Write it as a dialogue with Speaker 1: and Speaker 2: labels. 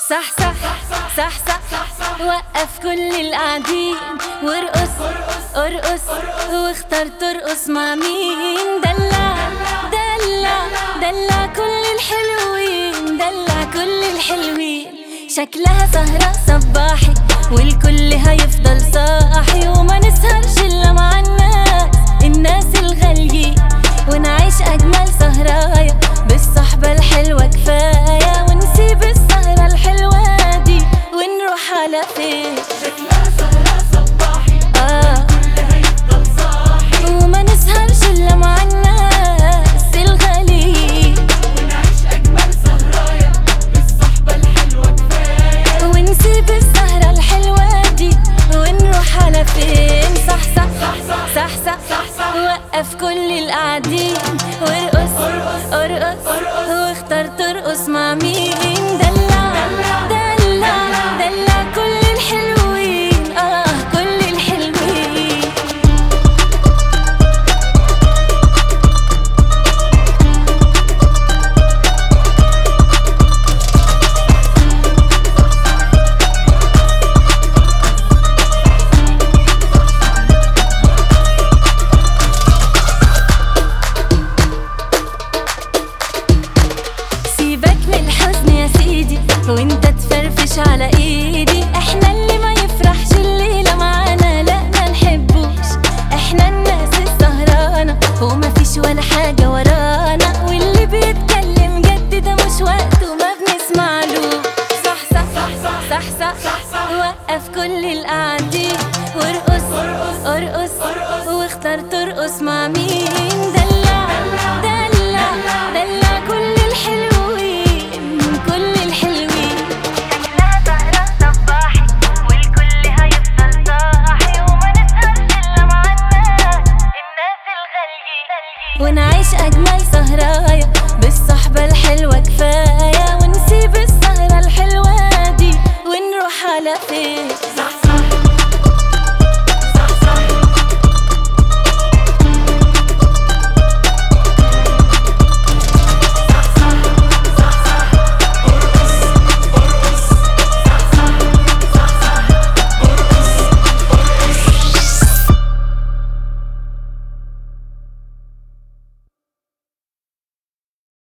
Speaker 1: صح صح صح صح وقف كل القاعدين وارقص ارقص واختار ترقص مع مين دلع دلع دلع كل الحلوين دلع كل الحلوين شكلها سهرة صباحي والكل هيفضل صاحي وما نسهرش الا مع الناس الناس الغاليين ونعيش اجمل سهرايا بالصحبة الحلوة كفاية ونسيب السهرة الحلوة دي ونروح على فين
Speaker 2: شكلها سهرة صباحي
Speaker 1: آه
Speaker 2: كل هيفضل صاحي
Speaker 1: وما نسهرش الا مع الناس الغاليين
Speaker 2: ونعيش أجمل سهرايا بالصحبة الحلوة كفاية
Speaker 1: ونسيب السهرة الحلوة دي ونروح على فين صح صح صح صح صح صح وقف كل القاعدين وارقص ارقص واختار ترقص مع مين دلع دلع دلع كل الحلوين اه كل الحلوين سيبك من الحزن يا سيدي وانت تفرفش على ايدي احنا اللي ما يفرحش الليلة معانا لا ما نحبوش احنا الناس السهرانة وما فيش ولا حاجة ورانا واللي بيتكلم جد ده مش وقته ما بنسمعلوش صح صح صح صح صح, صح, صح وقف كل القاعدين وارقص ارقص واختار ترقص مع مين دلع دلع دلع كل الحلوين كل الحلوين
Speaker 3: شكلها سهرة صباحي والكل هيفضل صاحي وما نسهرش إلا مع الناس الناس الغاليين
Speaker 1: ونعيش أجمل سهرايا بالصحبة الحلوة كفاية ونسيب السهرة الحلوة دي ونروح على فين